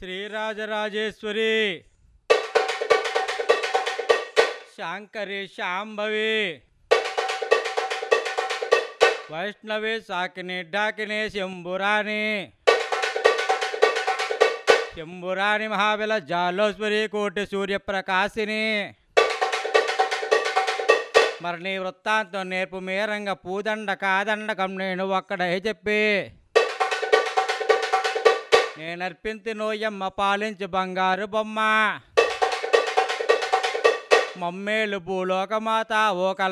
శ్రీరాజరాజేశ్వరి శాంకరి శాంభవి వైష్ణవి సాకిని డాకిని శంభురాణి శంభురాణి మహాబల జాలోశ్వరి కోటి సూర్యప్రకాశిని మరి నీ వృత్తాంతం నేర్పు మేరంగ పూదండ కాదండకం నేను ఒక్కడే చెప్పి నేనర్పింతి నోయమ్మ పాలించి బంగారు బొమ్మ మమ్మేలు భూలోకమాత ఓ కల్